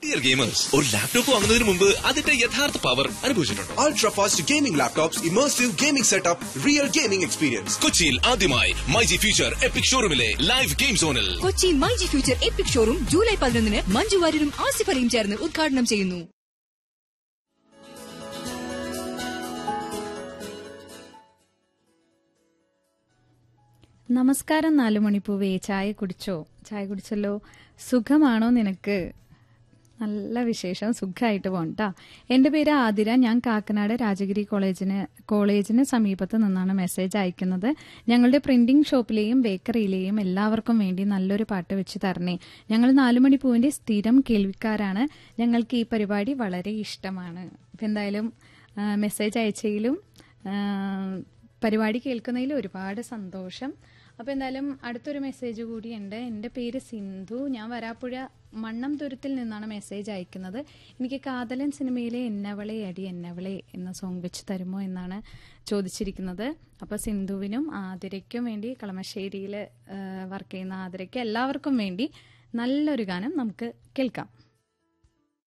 Dear gamers ഒരു laptop വാങ്ങുന്നതിന് മുമ്പ് അതിന്റെ യഥാർത്ഥ പവർ അനുഭവിച്ചിട്ടുണ്ടോ Ultra fast gaming laptops, immersive gaming setup, real gaming experience. കൊച്ചിയിൽ ആദ്യമായി മൈജി ഫ്യൂച്ചർ എപ്പിക് ഷോറൂമിലെ ലൈവ് ഗെയിം സോണിൽ Kochi myG future epic showroom July പതിനൊന്നിന് മഞ്ജു വാര്യരും ആസിഫ് അലിയും ചേർന്ന് ഉദ്ഘാടനം ചെയ്യുന്നു നമസ്കാരം നാലുമണിപ്പൂവേ ചായ കുടിച്ചോ ചായ കുടിച്ചല്ലോ സുഖമാണോ നിനക്ക് നല്ല വിശേഷം സുഖമായിട്ട് പോകണ്ടാ എൻ്റെ പേര് ആതിര ഞാൻ കാക്കനാട് രാജഗിരി കോളേജിന് കോളേജിന് സമീപത്ത് നിന്നാണ് മെസ്സേജ് അയക്കുന്നത് ഞങ്ങളുടെ പ്രിന്റിംഗ് ഷോപ്പിലെയും ബേക്കറിയിലെയും എല്ലാവർക്കും വേണ്ടി നല്ലൊരു പാട്ട് വെച്ച് തരണേ ഞങ്ങൾ നാലുമണിപ്പൂവിൻ്റെ സ്ഥിരം കേൾവിക്കാരാണ് ഞങ്ങൾക്ക് ഈ പരിപാടി വളരെ ഇഷ്ടമാണ് അപ്പം എന്തായാലും ആ, മെസ്സേജ് അയച്ചതിലും ആ, പരിപാടി കേൾക്കുന്നതിൽ ഒരുപാട് സന്തോഷം അപ്പോൾ എന്തായാലും അടുത്തൊരു മെസ്സേജ് കൂടിയുണ്ട് എൻ്റെ പേര് സിന്ധു ഞാൻ വരാപ്പുഴ മണ്ണം തുരുത്തിൽ നിന്നാണ് മെസ്സേജ് അയക്കുന്നത് എനിക്ക് കാതലൻ സിനിമയിലെ എന്നവളെ അടി എന്നവളെ എന്ന സോങ് വെച്ച് തരുമോ എന്നാണ് ചോദിച്ചിരിക്കുന്നത് അപ്പോൾ സിന്ധുവിനും ആതിരയ്ക്കും വേണ്ടി കളമശ്ശേരിയിൽ വർക്ക് ചെയ്യുന്ന ആതിരയ്ക്ക് എല്ലാവർക്കും വേണ്ടി നല്ലൊരു ഗാനം നമുക്ക് കേൾക്കാം